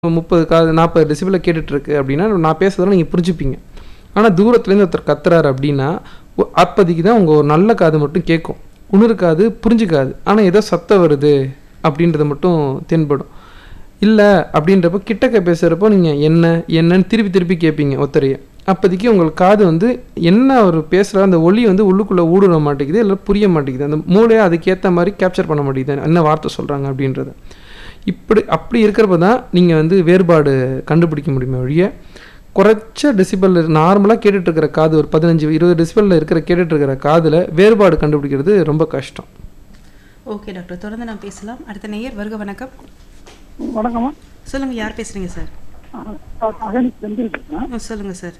முப்பது காது நாற்பது டெசிபிளில் கேட்டுட்ருக்கு அப்படின்னா நான் பேசுறதெல்லாம் நீங்கள் புரிஞ்சுப்பீங்க ஆனால் தூரத்துலேருந்து ஒருத்தர் கத்துறாரு அப்படின்னா ஒ- அப்போதைக்கு தான் உங்கள் ஒரு நல்ல காது மட்டும் கேட்கும் உணரு காது புரிஞ்சுக்காது ஆனால் ஏதோ சத்தம் வருது அப்படின்றது மட்டும் தென்படும் இல்லை அப்படின்றப்போ கிட்டக்க பேசுகிறப்போ நீங்கள் என்ன என்னன்னு திருப்பி திருப்பி கேட்பீங்க ஒத்தரைய அப்போதைக்கு உங்களுக்கு காது வந்து என்ன அவர் பேசுகிற அந்த ஒலி வந்து உள்ளுக்குள்ளே ஊடுருவ மாட்டேங்குது இல்லை புரிய மாட்டேங்குது அந்த மூளையை அதுக்கேற்ற மாதிரி கேப்சர் பண்ண மாட்டேங்குது என்ன வார்த்தை சொல்கிறாங்க அப்படின்றத இப்படி அப்படி இருக்கிறப்ப தான் நீங்கள் வந்து வேறுபாடு கண்டுபிடிக்க முடியுமே ஒழிய குறைச்ச டெசிபல் நார்மலாக கேட்டுட்டு இருக்கிற காது ஒரு பதினஞ்சு இருபது டெசிபலில் இருக்கிற கேட்டுட்டு இருக்கிற காதில் வேறுபாடு கண்டுபிடிக்கிறது ரொம்ப கஷ்டம் ஓகே டாக்டர் தொடர்ந்து நான் பேசலாம் அடுத்த நேயர் வருக வணக்கம் வணக்கம்மா சொல்லுங்க யார் பேசுறீங்க சார் அகனி செந்தில் பேசுறேன் ஆ, சொல்லுங்க சார்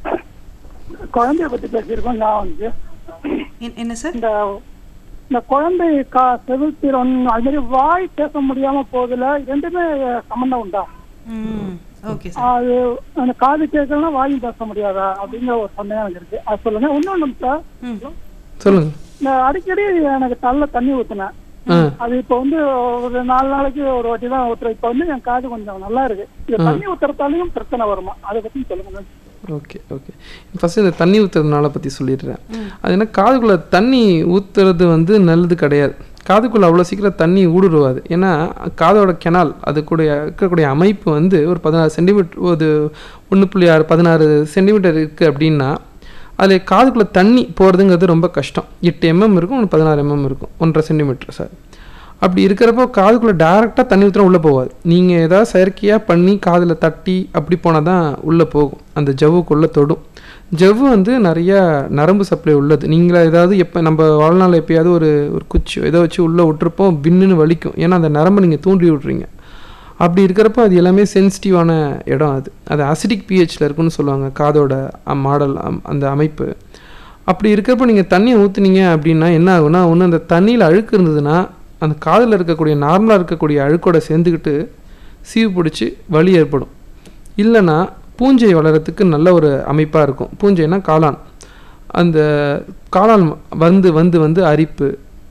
குழந்தைய பத்தி பேசியிருக்கோம் நான் வந்து என்- என்ன சார் இந்த இந்த குழந்தை கா செவித்திறன் அது மாதிரி வாய் பேச முடியாம போகுதுல ரெண்டுமே சம்பந்தம் உண்டா ம் ஓகே சார் அது அந்த காது கேட்கலன்னா வாயும் பேச முடியாதா அப்படிங்கிற ஒரு சந்தேகம் எனக்கு இருக்கு அது சொல்லுங்க இன்னொன்னு சார் ம் சொல்லுங்கள் இந்த அடிக்கடி எனக்கு தள்ள தண்ணி ஊத்துனேன் ஆ அது இப்போ வந்து ஒரு நாலு நாளைக்கு ஒரு வாட்டி தான் ஊத்துறேன் இப்போ வந்து என் காது கொஞ்சம் நல்லா இருக்கு இந்த தண்ணி ஊத்துறதாலையும் பிரச்சனை வருமா அதை பத்தி சொல்லுங்க ஓகே ஓகே ஃபஸ்ட்டு இந்த தண்ணி ஊற்றுறதுனால பற்றி சொல்லிடுறேன் அது என்ன காதுக்குள்ளே தண்ணி ஊற்றுறது வந்து நல்லது கிடையாது காதுக்குள்ளே அவ்வளோ சீக்கிரம் தண்ணி ஊடுருவாது ஏன்னா காதோட கெனால் அது கூட இருக்கக்கூடிய அமைப்பு வந்து ஒரு பதினாறு சென்டிமீட்டர் ஒரு ஒன்று புள்ளி ஆறு பதினாறு சென்டிமீட்டர் இருக்குது அப்படின்னா அதில் காதுக்குள்ளே தண்ணி போகிறதுங்கிறது ரொம்ப கஷ்டம் எட்டு எம்எம் இருக்கும் ஒன்று பதினாறு எம்எம் இருக்கும் ஒன்றரை சென்டிமீட்டர் சார் அப்படி இருக்கிறப்போ காதுக்குள்ளே டேரெக்டாக தண்ணி ஊற்றினா உள்ளே போகாது நீங்கள் ஏதாவது செயற்கையாக பண்ணி காதில் தட்டி அப்படி போனால் தான் உள்ளே போகும் அந்த ஜவ்வுக்குள்ளே தொடும் ஜவ்வு வந்து நிறைய நரம்பு சப்ளை உள்ளது நீங்களா ஏதாவது எப்போ நம்ம வாழ்நாள் எப்பயாவது ஒரு ஒரு குச்சி ஏதோ வச்சு உள்ளே விட்டுருப்போம் பின்னுன்னு வலிக்கும் ஏன்னா அந்த நரம்பை நீங்கள் தூண்டி விட்றீங்க அப்படி இருக்கிறப்போ அது எல்லாமே சென்சிட்டிவான இடம் அது அது அசிடிக் பிஹெச்சில் இருக்குன்னு சொல்லுவாங்க காதோட மாடல் அந்த அமைப்பு அப்படி இருக்கிறப்போ நீங்கள் தண்ணியை ஊற்றுனீங்க அப்படின்னா என்ன ஆகும்னா ஒன்று அந்த தண்ணியில் அழுக்கு இருந்ததுன்னா அந்த காதில் இருக்கக்கூடிய நார்மலாக இருக்கக்கூடிய அழுக்கோட சேர்ந்துக்கிட்டு சீவு பிடிச்சி வலி ஏற்படும் இல்லைன்னா பூஞ்சை வளர்கிறதுக்கு நல்ல ஒரு அமைப்பாக இருக்கும் பூஞ்சைனா காளான் அந்த காளான் வந்து வந்து வந்து அரிப்பு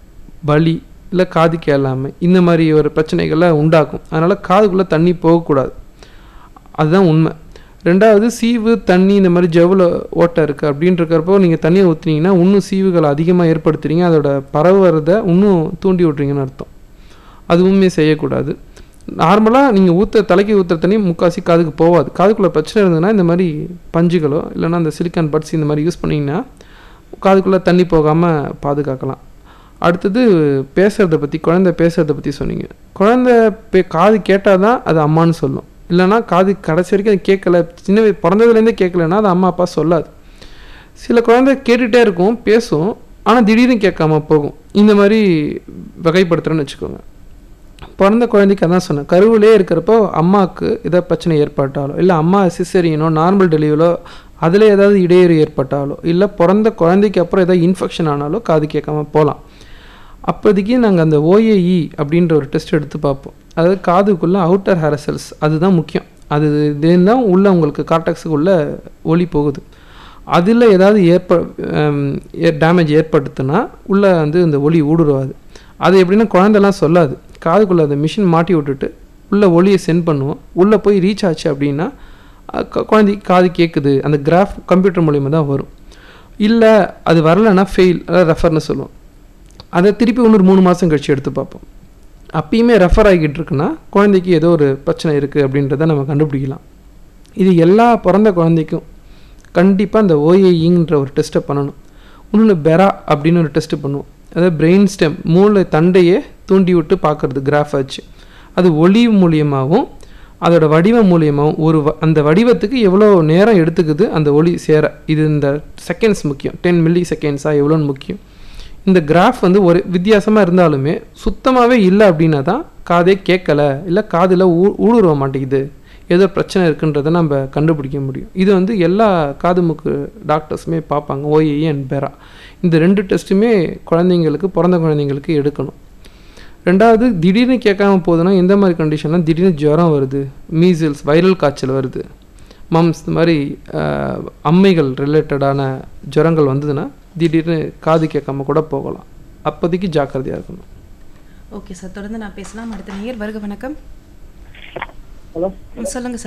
வலி இல்லை காது கேளாமை இந்த மாதிரி ஒரு பிரச்சனைகளை உண்டாக்கும் அதனால் காதுக்குள்ளே தண்ணி போகக்கூடாது அதுதான் உண்மை ரெண்டாவது சீவு தண்ணி இந்த மாதிரி ஜவ்வில் ஓட்டை இருக்குது அப்படின்றக்கிறப்போ நீங்கள் தண்ணியை ஊற்றுனீங்கன்னா இன்னும் சீவுகளை அதிகமாக ஏற்படுத்துறீங்க அதோட பரவுறதை இன்னும் தூண்டி விட்றீங்கன்னு அர்த்தம் அதுவுமே செய்யக்கூடாது நார்மலாக நீங்கள் ஊற்ற தலைக்கு ஊற்றுற தண்ணி முக்காசி காதுக்கு போகாது காதுக்குள்ளே பிரச்சனை இருந்ததுன்னா இந்த மாதிரி பஞ்சுகளோ இல்லைன்னா அந்த சிலிக்கான் பட்ஸ் இந்த மாதிரி யூஸ் பண்ணிங்கன்னா காதுக்குள்ளே தண்ணி போகாமல் பாதுகாக்கலாம் அடுத்தது பேசுகிறத பற்றி குழந்தை பேசுகிறத பற்றி சொன்னீங்க குழந்தை பே காது கேட்டால் தான் அது அம்மான்னு சொல்லும் இல்லைன்னா காது கடைசி வரைக்கும் அது கேட்கல சின்ன வய- பிறந்ததுலேருந்தே கேட்கலன்னா அது அம்மா அப்பா சொல்லாது சில குழந்தை கேட்டுகிட்டே இருக்கும் பேசும் ஆனால் திடீர்னு கேட்காம போகும் இந்த மாதிரி வகைப்படுத்துகிறேன்னு வச்சுக்கோங்க பிறந்த குழந்தைக்கு அதான் சொன்னேன் கருவிலே இருக்கிறப்போ அம்மாவுக்கு ஏதாவது பிரச்சனை ஏற்பட்டாலோ இல்லை அம்மா சிசரியனோ நார்மல் டெலிவரிலோ அதில் ஏதாவது இடையூறு ஏற்பட்டாலோ இல்லை பிறந்த குழந்தைக்கு அப்புறம் ஏதாவது இன்ஃபெக்ஷன் ஆனாலோ காது கேட்காம போகலாம் அப்போதைக்கு நாங்கள் அந்த ஓஏஇ அப்படின்ற ஒரு டெஸ்ட் எடுத்து பார்ப்போம் அதாவது காதுக்குள்ளே அவுட்டர் ஹேர் செல்ஸ் அதுதான் முக்கியம் அது இதுதான் உள்ளே உங்களுக்கு கார்டெக்ஸுக்கு உள்ள ஒளி போகுது அதில் ஏதாவது ஏற்ப டேமேஜ் ஏற்படுத்துனா உள்ளே வந்து இந்த ஒளி ஊடுருவாது அது எப்படின்னா குழந்தைலாம் சொல்லாது காதுக்குள்ளே அந்த மிஷின் மாட்டி விட்டுட்டு உள்ளே ஒளியை சென்ட் பண்ணுவோம் உள்ளே போய் ரீச் ஆச்சு அப்படின்னா அஹ், கு- குழந்தைக்கு காது கேட்குது அந்த கிராஃப் கம்ப்யூட்டர் மூலியமாக தான் வரும் இல்லை அது வரலைன்னா ஃபெயில் அதாவது ரெஃபர்னு சொல்லுவோம் அதை திருப்பி இன்னொரு மூணு மாதம் கழிச்சு எடுத்து பார்ப்போம் அப்பயுமே ரெஃபர் ஆகிட்டு இருக்குன்னா குழந்தைக்கு ஏதோ ஒரு பிரச்சனை இருக்குது அப்படின்றத நம்ம கண்டுபிடிக்கலாம் இது எல்லா பிறந்த குழந்தைக்கும் கண்டிப்பாக அந்த ஓஏஇங்கிற ஒரு டெஸ்ட்டை பண்ணணும் இன்னொன்று பெரா அப்படின்னு ஒரு டெஸ்ட்டு பண்ணுவோம் அதாவது பிரெயின் ஸ்டெம் மூளை தண்டையே தூண்டி விட்டு பார்க்குறது கிராஃப் வச்சு அது ஒளி மூலியமாகவும் அதோட வடிவம் மூலியமாகவும் ஒரு வ- அந்த வடிவத்துக்கு எவ்வளோ நேரம் எடுத்துக்குது அந்த ஒளி சேர இது இந்த செகண்ட்ஸ் முக்கியம் டென் மில்லி செகண்ட்ஸாக எவ்வளோன்னு முக்கியம் இந்த கிராஃப் வந்து ஒரு வித்தியாசமாக இருந்தாலுமே சுத்தமாகவே இல்லை அப்படின்னா தான் காதே கேட்கல இல்லை காதில் ஊ ஊடுருவ மாட்டேங்குது ஏதோ பிரச்சனை இருக்குன்றதை நம்ம கண்டுபிடிக்க முடியும் இது வந்து எல்லா காது மூக்கு டாக்டர்ஸுமே பார்ப்பாங்க ஓஏஇ அண்ட் பெரா இந்த ரெண்டு டெஸ்ட்டுமே குழந்தைங்களுக்கு பிறந்த குழந்தைங்களுக்கு எடுக்கணும் ரெண்டாவது திடீர்னு கேட்காம போகுதுன்னா எந்த மாதிரி கண்டிஷன்லாம் திடீர்னு ஜுரம் வருது மீசில்ஸ் வைரல் காய்ச்சல் வருது மம்ஸ் இந்த மாதிரி அஹ், அம்மைகள் ரிலேட்டடான ஜுரங்கள் வந்ததுன்னா திடீர்னு காது கேட்காம கூட போகலாம் அப்போதைக்கு ஜாக்கிரதையாக இருக்கணும் ஓகே சார் தொடர்ந்து நான் பேசலாம் அடுத்த நேயர் வருக வணக்கம் ஹலோ ம், சொல்லுங்க சார்